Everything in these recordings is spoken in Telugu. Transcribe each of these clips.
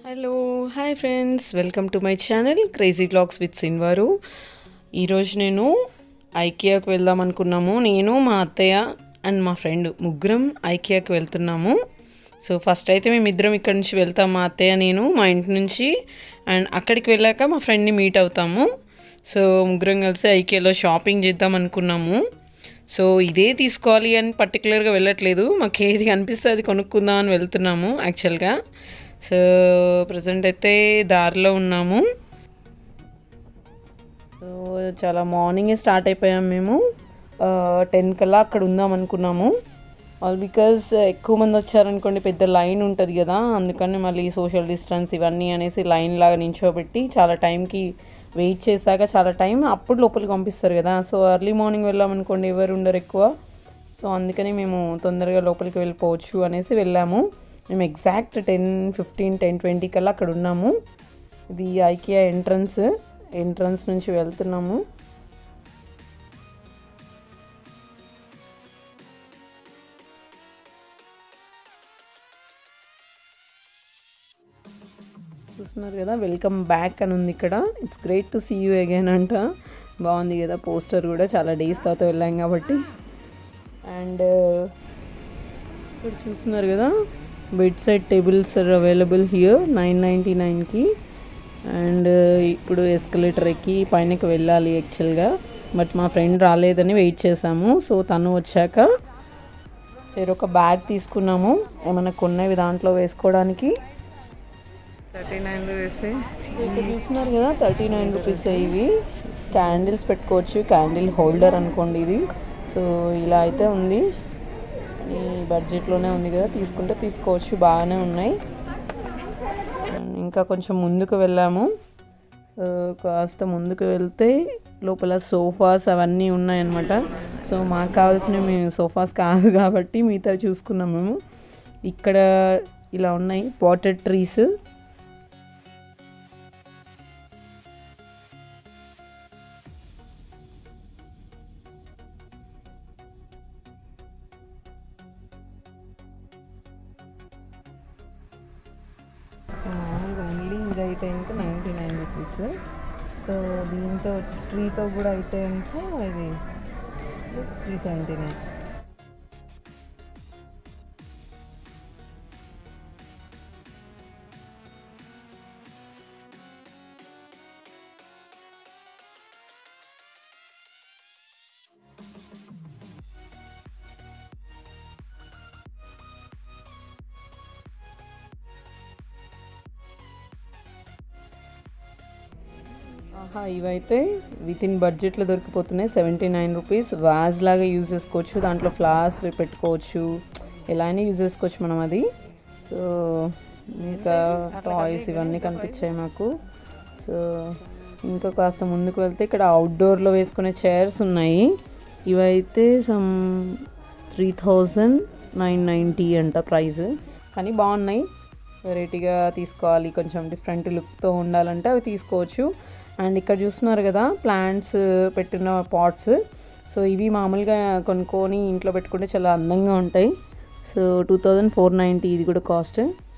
hello hi friends welcome to my channel crazy blogs with సిన్వారు ఈరోజు నేను ఐకియాకు వెళ్దాం అనుకున్నాము నేను మా అత్తయ్య అండ్ మా ఫ్రెండ్ ముగ్గురం ఐకియాకి వెళ్తున్నాము సో ఫస్ట్ అయితే మేము ఇద్దరం ఇక్కడ నుంచి వెళ్తాం మా అత్తయ్య నేను మా ఇంటి నుంచి అండ్ అక్కడికి వెళ్ళాక మా ఫ్రెండ్ని మీట్ అవుతాము సో ముగ్గురం కలిసి ఐకియాలో షాపింగ్ చేద్దాం అనుకున్నాము సో ఇదే తీసుకోవాలి అని పర్టికులర్గా వెళ్ళట్లేదు మాకు ఏది కనిపిస్తే అది కొనుక్కుందాం అని వెళ్తున్నాము యాక్చువల్గా సో ప్రజెంట్ అయితే దారిలో ఉన్నాము సో చాలా మార్నింగే స్టార్ట్ అయిపోయాం మేము టెన్ కల్లా అక్కడ ఉందాం అనుకున్నాము ఆల్ బికాజ్ ఎక్కువ మంది వచ్చారనుకోండి పెద్ద లైన్ ఉంటుంది కదా అందుకని మళ్ళీ సోషల్ డిస్టెన్స్ ఇవన్నీ అనేసి లైన్ లాగా నించోబెట్టి చాలా టైంకి వెయిట్ చేశాక చాలా టైం అప్పుడు లోపలికి పంపిస్తారు కదా సో ఎర్లీ మార్నింగ్ వెళ్ళామనుకోండి ఎవరు ఉండరు ఎక్కువ సో అందుకని మేము తొందరగా లోపలికి వెళ్ళిపోవచ్చు అనేసి వెళ్ళాము మేము exact ten fifteen ten twenty కల్లా అక్కడ ఉన్నాము ఇది ఐకియా ఎంట్రన్స్ ఎంట్రన్స్ నుంచి వెళ్తున్నాము చూస్తున్నారు కదా వెల్కమ్ బ్యాక్ అని ఉంది ఇక్కడ it's great to see you again అంట బాగుంది కదా పోస్టర్ కూడా చాలా డేస్ తర్వాత వెళ్ళాం కాబట్టి అండ్ ఇక్కడ చూస్తున్నారు కదా bedside tables are available here nine ninety నైన్కి అండ్ ఇప్పుడు ఎస్కలేటర్ ఎక్కి పైనకి వెళ్ళాలి యాక్చువల్గా బట్ మా ఫ్రెండ్ రాలేదని వెయిట్ చేసాము సో తను వచ్చాక సరే ఒక బ్యాగ్ తీసుకున్నాము ఏమైనా కొన్నవి దాంట్లో వేసుకోవడానికి థర్టీ నైన్ రూపీస్ ఇక్కడ చూస్తున్నారు కదా థర్టీ నైన్ రూపీస్ ఇవి క్యాండిల్స్ పెట్టుకోవచ్చు క్యాండిల్ హోల్డర్ అనుకోండి ఇది సో ఇలా అయితే ఉంది ఈ బడ్జెట్లోనే ఉంది కదా తీసుకుంటే తీసుకోవచ్చు బాగానే ఉన్నాయి ఇంకా కొంచెం ముందుకు వెళ్ళాము సో కాస్త ముందుకు వెళ్తే లోపల సోఫాస్ అవన్నీ ఉన్నాయన్నమాట సో మాకు కావాల్సినవి మేము సోఫాస్ కాదు కాబట్టి మిగతా చూసుకున్నాం మేము ఇక్కడ ఇలా ఉన్నాయి పాటెడ్ ట్రీస్ ఓన్లీ ఇదైతే ఇంకా నైంటీ నైన్ రూపీస్ సో దీంతో వచ్చి ట్రీతో కూడా అయితే ఇంకా ఇది త్రీ సెవెంటీ నైన్ ఆహా ఇవైతే విత్ ఇన్ బడ్జెట్లో దొరికిపోతున్నాయి సెవెంటీ నైన్ రూపీస్ వాజ్ లాగా యూజ్ చేసుకోవచ్చు దాంట్లో ఫ్లవర్స్ పెట్టుకోవచ్చు ఎలా అయినా యూజ్ చేసుకోవచ్చు మనం అది సో ఇంకా టాయ్స్ ఇవన్నీ కనిపించాయి మాకు సో ఇంకా కాస్త ముందుకు వెళ్తే ఇక్కడ అవుట్డోర్లో వేసుకునే చైర్స్ ఉన్నాయి ఇవైతే some three thousand nine ninety అంట ప్రైస్ కానీ బాగున్నాయి వెరైటీగా తీసుకోవాలి కొంచెం డిఫరెంట్ లుక్తో ఉండాలంటే అవి తీసుకోవచ్చు అండ్ ఇక్కడ చూస్తున్నారు కదా ప్లాంట్స్ పెట్టిన పాట్స్ సో ఇవి మామూలుగా కొనుక్కొని ఇంట్లో పెట్టుకుంటే చాలా అందంగా ఉంటాయి so two thousand four ninety ఇది కూడా కాస్ట్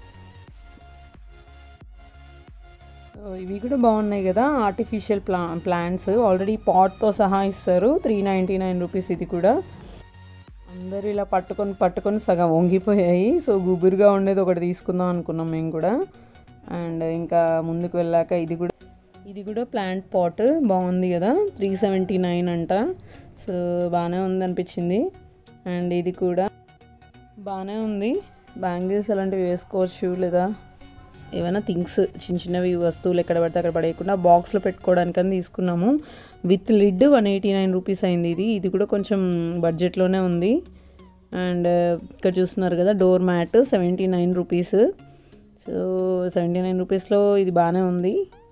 ఇవి కూడా బాగున్నాయి కదా ఆర్టిఫిషియల్ ప్లా ప్లాంట్స్ ఆల్రెడీ పాట్తో సహా ఇస్తారు త్రీ నైంటీ నైన్ రూపీస్ ఇది కూడా అందరూ ఇలా పట్టుకొని పట్టుకొని సగం వంగిపోయాయి సో గుబురుగా ఉండేది ఒకటి తీసుకుందాం అనుకున్నాం మేము కూడా అండ్ ఇంకా ముందుకు వెళ్ళాక ఇది కూడా ఇది కూడా ప్లాంట్ పాట్ బాగుంది కదా త్రీ సెవెంటీ నైన్ అంట సో బాగానే ఉంది అనిపించింది అండ్ ఇది కూడా బాగానే ఉంది బ్యాంగిల్స్ అలాంటివి వేసుకోవచ్చు లేదా ఏమైనా థింగ్స్ చిన్న చిన్నవి వస్తువులు ఎక్కడ పడితే అక్కడ పడేయకుండా బాక్స్లో పెట్టుకోవడానికని తీసుకున్నాము with lid one eighty nine rupees అయింది ఇది ఇది కూడా కొంచెం బడ్జెట్లోనే ఉంది అండ్ ఇక్కడ చూస్తున్నారు కదా door mat seventy nine rupees so seventy nine రూపీస్లో ఇది బాగానే ఉంది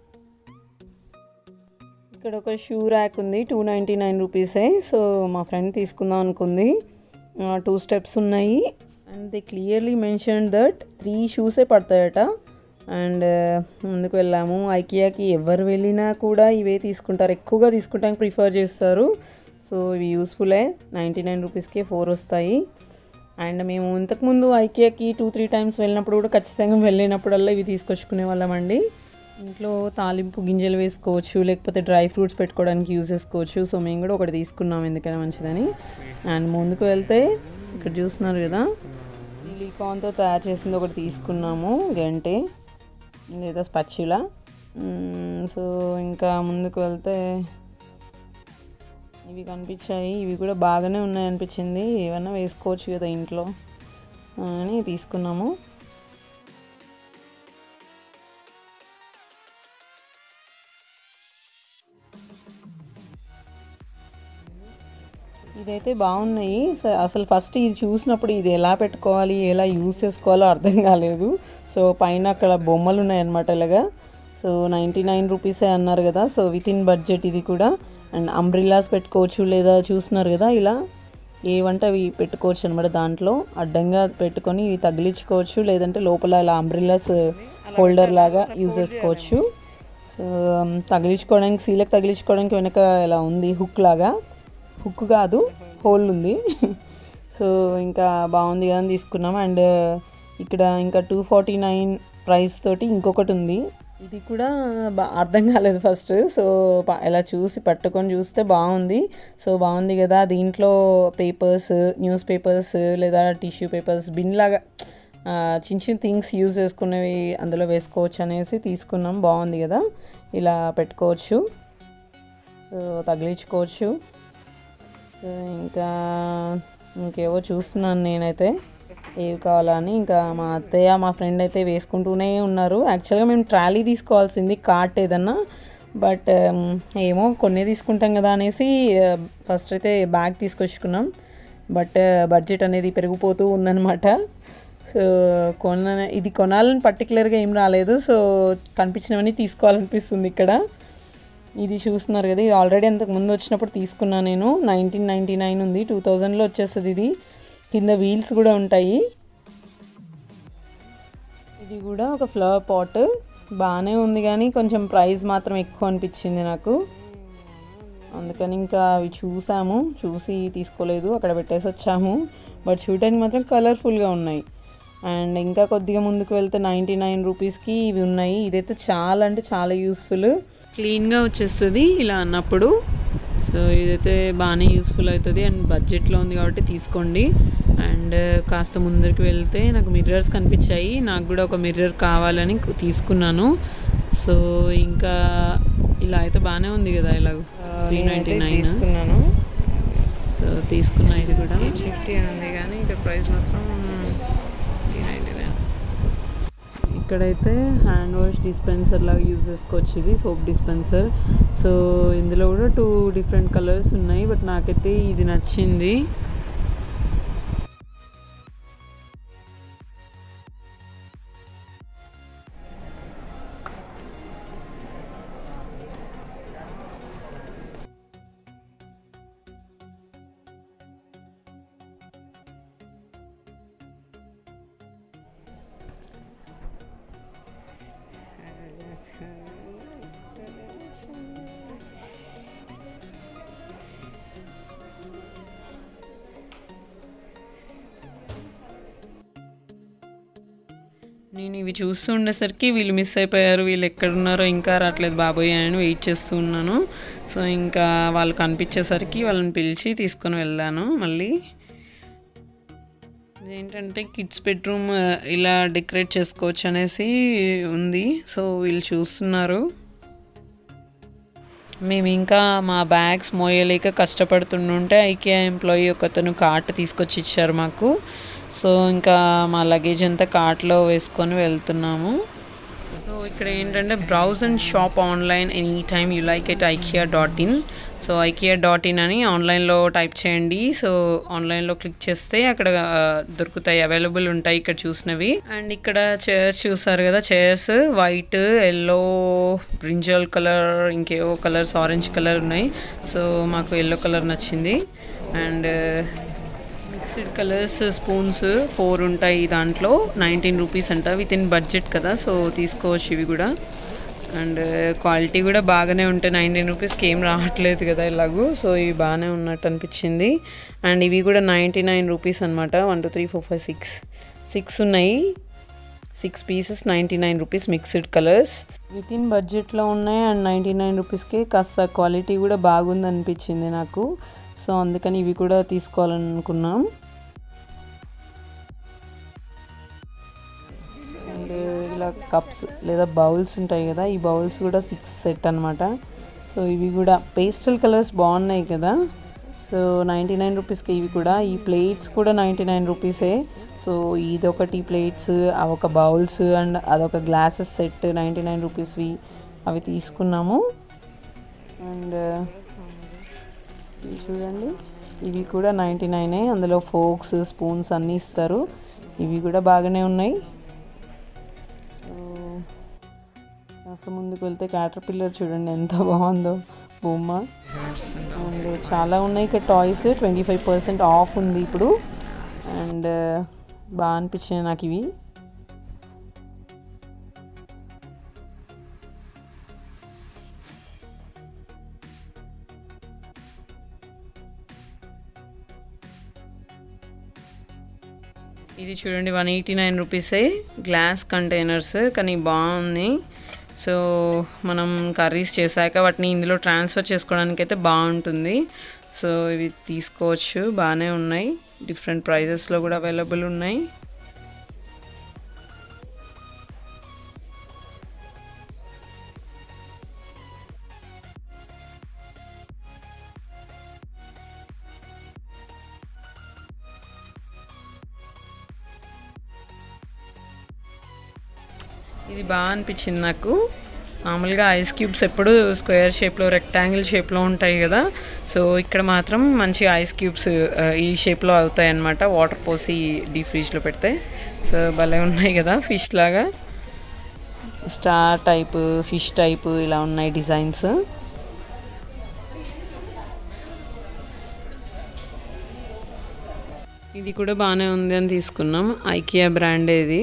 ఇక్కడ ఒక షూ ర్యాక్ ఉంది టూ నైంటీ నైన్ రూపీసే సో మా ఫ్రెండ్ తీసుకుందాం అనుకుంది టూ స్టెప్స్ ఉన్నాయి and they clearly mention that three షూసే పడతాయట అండ్ ముందుకు వెళ్ళాము ఐకియాకి ఎవరు వెళ్ళినా కూడా ఇవే తీసుకుంటారు ఎక్కువగా తీసుకుంటానికి ప్రిఫర్ చేస్తారు సో ఇవి యూస్ఫుల్లే నైంటీ నైన్ రూపీస్కే ఫోర్ వస్తాయి అండ్ మేము ఇంతకుముందు ఐకియాకి టూ త్రీ టైమ్స్ వెళ్ళినప్పుడు కూడా ఖచ్చితంగా వెళ్ళినప్పుడల్లా ఇవి తీసుకొచ్చుకునే వాళ్ళమండి ఇంట్లో తాలింపు గింజలు వేసుకోవచ్చు లేకపోతే డ్రై ఫ్రూట్స్ పెట్టుకోవడానికి యూజ్ చేసుకోవచ్చు సో మేము కూడా ఒకటి తీసుకున్నాం ఎందుకైనా మంచిదని అండ్ ముందుకు వెళ్తే ఇక్కడ చూస్తున్నారు కదా సిలికాన్తో తయారు చేసింది ఒకటి తీసుకున్నాము గంటే లేదా స్పచ్యులా సో ఇంకా ముందుకు వెళ్తే ఇవి కనిపించాయి ఇవి కూడా బాగానే ఉన్నాయి అనిపించింది ఏమన్నా వేసుకోవచ్చు కదా ఇంట్లో అని తీసుకున్నాము ఇదైతే బాగున్నాయి స- అసలు ఫస్ట్ ఇది చూసినప్పుడు ఇది ఎలా పెట్టుకోవాలి ఎలా యూస్ చేసుకోవాలో అర్థం కాలేదు సో పైన అక్కడ బొమ్మలు ఉన్నాయన్నమాట ఇలాగా సో నైంటీ నైన్ రూపీసే అన్నారు కదా సో విత్ ఇన్ బడ్జెట్ ఇది కూడా అండ్ అంబ్రిల్లాస్ పెట్టుకోవచ్చు లేదా చూస్తున్నారు కదా ఇలా ఏవంటే అవి పెట్టుకోవచ్చు అనమాట దాంట్లో అడ్డంగా పెట్టుకొని ఇవి తగిలించుకోవచ్చు లేదంటే లోపల ఇలా అంబ్రిల్లాస్ హోల్డర్ లాగా యూజ్ చేసుకోవచ్చు సో తగిలించుకోవడానికి సీలకు తగిలించుకోవడానికి వెనక ఇలా ఉంది హుక్ లాగా హుక్ కాదు హోల్ ఉంది సో ఇంకా బాగుంది కదా అని తీసుకున్నాం అండ్ ఇక్కడ ఇంకా టూ ఫార్టీ నైన్ ప్రైస్ తోటి ఇంకొకటి ఉంది ఇది కూడా బా అర్థం కాలేదు ఫస్ట్ సో ప- ఇలా చూసి పట్టుకొని చూస్తే బాగుంది సో బాగుంది కదా దీంట్లో పేపర్స్ న్యూస్ పేపర్స్ లేదా టిష్యూ పేపర్స్ బిన్ లాగా ఆ, చిన్న చిన్న థింగ్స్ యూజ్ చేసుకునేవి అందులో వేసుకోవచ్చు అనేసి తీసుకున్నాం బాగుంది కదా ఇలా పెట్టుకోవచ్చు సో తగిలించుకోవచ్చు సో ఇంకా ఇంకేవో చూస్తున్నాను నేనైతే ఏవి కావాలని ఇంకా మా అత్తయ్య మా ఫ్రెండ్ అయితే వేసుకుంటూనే ఉన్నారు యాక్చువల్గా మేము ట్రాలీ తీసుకోవాల్సింది కార్ట్ ఏదన్నా బట్ ఏమో కొన్ని తీసుకుంటాం కదా అనేసి ఫస్ట్ అయితే బ్యాగ్ తీసుకొచ్చుకున్నాం బట్ బడ్జెట్ అనేది పెరిగిపోతూ ఉందన్నమాట సో కొన ఇది కొనాలని పర్టికులర్గా ఏం రాలేదు సో కనిపించినవన్నీ తీసుకోవాలనిపిస్తుంది ఇక్కడ ఇది చూస్తున్నారు కదా ఇది ఆల్రెడీ అంతకు ముందు వచ్చినప్పుడు తీసుకున్నా నేను నైన్టీన్ నైంటీ నైన్ ఉంది టూ థౌజండ్లో వచ్చేస్తుంది ఇది కింద వీల్స్ కూడా ఉంటాయి ఇది కూడా ఒక ఫ్లవర్ పాట్ బాగానే ఉంది కానీ కొంచెం ప్రైస్ మాత్రం ఎక్కువ అనిపించింది నాకు అందుకని ఇంకా అవి చూసాము చూసి తీసుకోలేదు అక్కడ పెట్టేసి వచ్చాము బట్ చూడడానికి మాత్రం కలర్ఫుల్గా ఉన్నాయి అండ్ ఇంకా కొద్దిగా ముందుకు వెళ్తే నైంటీ నైన్ రూపీస్కి ఇవి ఉన్నాయి ఇదైతే చాలా అంటే చాలా యూస్ఫుల్ క్లీన్గా వచ్చేస్తుంది ఇలా అన్నప్పుడు సో ఇదైతే బాగానే యూస్ఫుల్ అవుతుంది అండ్ బడ్జెట్లో ఉంది కాబట్టి తీసుకోండి అండ్ కాస్త ముందరికి వెళ్తే నాకు మిర్రర్స్ కనిపించాయి నాకు కూడా ఒక మిర్రర్ కావాలని తీసుకున్నాను సో ఇంకా ఇలా అయితే బాగానే ఉంది కదా ఇలా త్రీ నైంటీ నైన్ తీసుకున్నాను సో తీసుకున్నా ఇది కూడా ఫిఫ్టీ ఉంది కానీ ఇక్కడ ప్రైస్ మాత్రం త్రీ నైంటీ నైన్ ఇక్కడైతే హ్యాండ్ వాష్ డిస్పెన్సర్ లాగా యూజ్ చేసుకోవచ్చు ఇది సోప్ డిస్పెన్సర్ సో ఇందులో కూడా టూ డిఫరెంట్ కలర్స్ ఉన్నాయి బట్ నాకైతే ఇది నచ్చింది నేను ఇవి చూస్తూ ఉండేసరికి వీళ్ళు మిస్ అయిపోయారు వీళ్ళు ఎక్కడున్నారో ఇంకా రావట్లేదు బాబోయ్ అని వెయిట్ చేస్తూ ఉన్నాను సో ఇంకా వాళ్ళు కనిపించేసరికి వాళ్ళని పిలిచి తీసుకొని వెళ్ళాను మళ్ళీ ఏంటంటే కిడ్స్ బెడ్రూమ్ ఇలా డెకరేట్ చేసుకోవచ్చు అనేసి ఉంది సో వీళ్ళు చూస్తున్నారు మేము ఇంకా మా బ్యాగ్స్ మోయలేక కష్టపడుతుంటే ఐకియా ఎంప్లాయీ ఒకతను కార్ట్ తీసుకొచ్చి ఇచ్చారు మాకు సో ఇంకా మా లగేజ్ అంతా కార్ట్లో వేసుకొని వెళ్తున్నాము సో ఇక్కడ ఏంటంటే browse and shop online any time you like at IKEA dot in so IKEA dot in అని ఆన్లైన్లో టైప్ చేయండి సో ఆన్లైన్లో క్లిక్ చేస్తే అక్కడ ఆ, దొరుకుతాయి అవైలబుల్ ఉంటాయి ఇక్కడ చూసినవి అండ్ ఇక్కడ చైర్స్ చూసారు కదా chairs white yellow brinjal colour ఇంకేవో కలర్స్ ఆరెంజ్ కలర్ ఉన్నాయి సో మాకు ఎల్లో కలర్ నచ్చింది and mixed colours spoons four ఉంటాయి దాంట్లో నైన్టీన్ రూపీస్ అంట విత్ ఇన్ బడ్జెట్ కదా సో తీసుకోవచ్చు ఇవి కూడా అండ్ క్వాలిటీ కూడా బాగానే ఉంటాయి నైన్టీన్ రూపీస్కి ఏం రావట్లేదు కదా ఇలాగూ సో ఇవి బాగానే ఉన్నట్టు అనిపించింది అండ్ ఇవి కూడా నైంటీ నైన్ రూపీస్ అనమాట one two three four five six six ఉన్నాయి six pieces ninety nine rupees mixed colours within బడ్జెట్లో ఉన్నాయి అండ్ నైంటీ నైన్ రూపీస్కి కాస్త క్వాలిటీ కూడా బాగుంది అనిపించింది నాకు సో అందుకని ఇవి కూడా తీసుకోవాలని అనుకున్నాం అండ్ ఇలా కప్స్ లేదా బౌల్స్ ఉంటాయి కదా ఈ బౌల్స్ కూడా సిక్స్ సెట్ అనమాట సో ఇవి కూడా పేస్టల్ కలర్స్ బాగున్నాయి కదా సో నైంటీ నైన్ రూపీస్కి ఇవి కూడా ఈ ప్లేట్స్ కూడా నైంటీ నైన్ రూపీసే సో ఇది ఒకటి ప్లేట్స్ ఒక బౌల్స్ అండ్ అదొక గ్లాసెస్ సెట్ నైంటీ నైన్ రూపీస్వి అవి తీసుకున్నాము అండ్ ఇవి చూడండి ఇవి కూడా నైంటీ నైనే అందులో ఫోక్స్ స్పూన్స్ అన్నీ ఇస్తారు ఇవి కూడా బాగానే ఉన్నాయి కాస్త ముందుకు వెళ్తే క్యాటర్ పిల్లర్ చూడండి ఎంత బాగుందో బొమ్మ అండ్ చాలా ఉన్నాయి ఇక్కడ toys twenty five percent off ఉంది ఇప్పుడు అండ్ బాగా అనిపించినాయి నాకు ఇవి ఇది చూడండి వన్ ఎయిటీ నైన్ రూపీసే గ్లాస్ కంటైనర్స్ కానీ బాగుంది సో మనం కర్రీస్ చేశాక వాటిని ఇందులో ట్రాన్స్ఫర్ చేసుకోవడానికి అయితే బాగుంటుంది సో ఇవి తీసుకోవచ్చు బాగానే ఉన్నాయి డిఫరెంట్ ప్రైజెస్లో కూడా అవైలబుల్ ఉన్నాయి ఇది బాగా అనిపించింది నాకు మామూలుగా ఐస్ క్యూబ్స్ ఎప్పుడు స్క్వేర్ షేప్లో రెక్టాంగిల్ షేప్లో ఉంటాయి కదా సో ఇక్కడ మాత్రం మంచి ఐస్ క్యూబ్స్ ఈ షేప్లో అవుతాయి అన్నమాట వాటర్ పోసి డీప్ ఫ్రిడ్జ్లో పెడితే సో భలే ఉన్నాయి కదా ఫిష్ లాగా స్టార్ టైప్ ఫిష్ టైప్ ఇలా ఉన్నాయి డిజైన్స్ ఇది కూడా బాగానే ఉంది అని తీసుకున్నాం ఐకియా బ్రాండ్ ఇది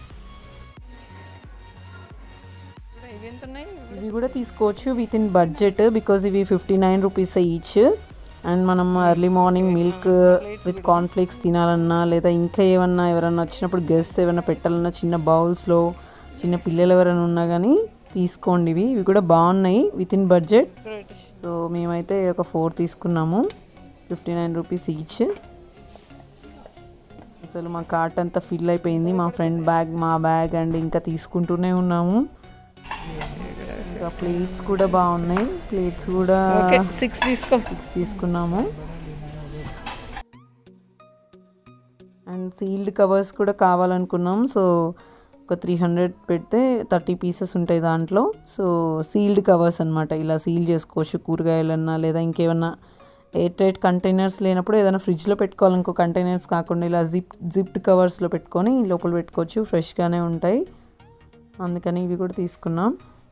ఇవి కూడా తీసుకోవచ్చు విత్ ఇన్ బడ్జెట్ బికాజ్ ఇవి fifty nine rupees each and మనం early morning milk with cornflakes తినాలన్నా లేదా ఇంకా ఏమన్నా ఎవరన్నా వచ్చినప్పుడు గెస్ట్ ఏమైనా పెట్టాలన్నా చిన్న బౌల్స్లో చిన్న పిల్లలు ఎవరైనా ఉన్నా కానీ తీసుకోండి ఇవి ఇవి కూడా బాగున్నాయి విత్ ఇన్ బడ్జెట్ సో మేమైతే ఒక ఫోర్ తీసుకున్నాము ఫిఫ్టీ నైన్ రూపీస్ ఈచ్ అసలు మా కార్ట్ అంతా ఫిల్ అయిపోయింది మా ఫ్రెండ్ బ్యాగ్ మా బ్యాగ్ అండ్ ఇంకా తీసుకుంటూనే ఉన్నాము ఇంకా ప్లేట్స్ కూడా బాగున్నాయి ప్లేట్స్ కూడా సిక్స్ తీసుకో సిక్స్ తీసుకున్నాము అండ్ సీల్డ్ కవర్స్ కూడా కావాలనుకున్నాం సో ఒక త్రీ హండ్రెడ్ పెడితే థర్టీ పీసెస్ ఉంటాయి దాంట్లో సో సీల్డ్ కవర్స్ అనమాట ఇలా సీల్ చేసుకోవచ్చు కూరగాయలన్నా లేదా ఇంకేమన్నా ఎయిర్ టైట్ కంటైనర్స్ లేనప్పుడు ఏదైనా ఫ్రిడ్జ్లో పెట్టుకోవాలనుకో కంటైనర్స్ కాకుండా ఇలా జిప్ జిప్డ్ కవర్స్లో పెట్టుకొని లోపల పెట్టుకోవచ్చు ఫ్రెష్గానే ఉంటాయి అందుకని ఇవి కూడా తీసుకున్నాం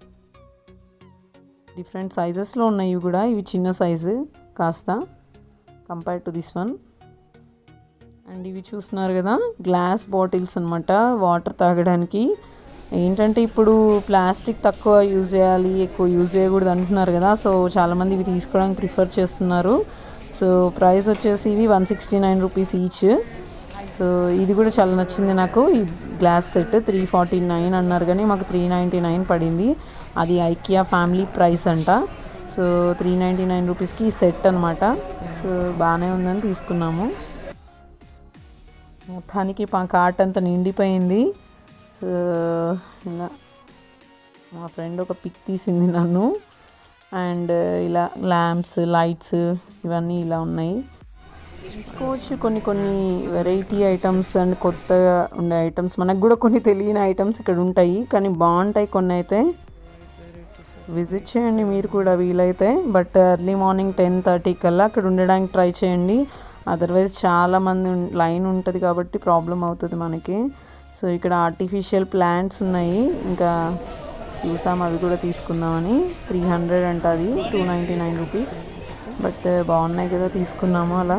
డిఫరెంట్ సైజెస్లో ఉన్నాయి ఇవి కూడా ఇవి చిన్న సైజు కాస్త compare to this one and ఇవి చూస్తున్నారు కదా గ్లాస్ బాటిల్స్ అనమాట వాటర్ తాగడానికి ఏంటంటే ఇప్పుడు ప్లాస్టిక్ తక్కువ యూజ్ చేయాలి ఎక్కువ యూజ్ చేయకూడదు అంటున్నారు కదా సో చాలామంది ఇవి తీసుకోవడానికి ప్రిఫర్ చేస్తున్నారు సో ప్రైస్ వచ్చేసి ఇవి one sixty nine rupees each so ఇది కూడా చాలా నచ్చింది నాకు ఈ glass set three forty nine అన్నారు కానీ మాకు త్రీ నైంటీ నైన్ పడింది అది ఐకియా ఫ్యామిలీ ప్రైస్ అంట సో త్రీ నైంటీ నైన్ రూపీస్కి ఈ సెట్ అనమాట సో బాగానే ఉందని తీసుకున్నాము మొత్తానికి మా కార్ట్ అంతా నిండిపోయింది సో ఇలా మా ఫ్రెండ్ ఒక పిక్ తీసింది నన్ను అండ్ ఇలా ల్యాంప్స్ లైట్స్ ఇవన్నీ ఇలా ఉన్నాయి తీసుకోవచ్చు కొన్ని కొన్ని వెరైటీ ఐటమ్స్ అండ్ కొత్తగా ఉండే ఐటమ్స్ మనకు కూడా కొన్ని తెలియని ఐటమ్స్ ఇక్కడ ఉంటాయి కానీ బాగుంటాయి కొన్ని అయితే విజిట్ చేయండి మీరు కూడా వీలైతే but early morning ten thirty కల్లా అక్కడ ఉండడానికి ట్రై చేయండి అదర్వైజ్ చాలామంది లైన్ ఉంటుంది కాబట్టి ప్రాబ్లం అవుతుంది మనకి సో ఇక్కడ ఆర్టిఫిషియల్ ప్లాంట్స్ ఉన్నాయి ఇంకా చూసాం అవి కూడా తీసుకుందామని త్రీ హండ్రెడ్ అంట అది two ninety nine rupees but బాగున్నాయి కదా తీసుకున్నాము అలా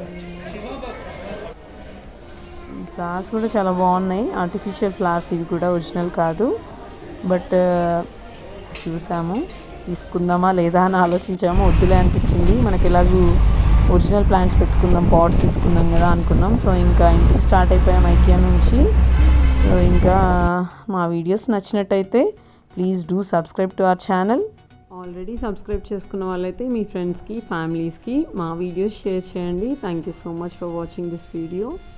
ఫ్లవర్స్ కూడా చాలా బాగున్నాయి ఆర్టిఫిషియల్ ఫ్లవర్స్ ఇవి కూడా ఒరిజినల్ కాదు బట్ చూసాము తీసుకుందామా లేదా అని ఆలోచించాము వద్దులే అనిపించింది మనకి ఎలాగూ ఒరిజినల్ ప్లాంట్స్ పెట్టుకుందాం పాట్స్ తీసుకుందాం కదా అనుకున్నాం సో ఇంకా ఇంటికి స్టార్ట్ అయిపోయాం ఐకియా నుంచి సో ఇంకా మా వీడియోస్ నచ్చినట్టయితే please do subscribe to our channel already subscribe చేసుకున్న వాళ్ళైతే మీ ఫ్రెండ్స్కి ఫ్యామిలీస్కి మా వీడియోస్ షేర్ చేయండి thank you so much for watching this video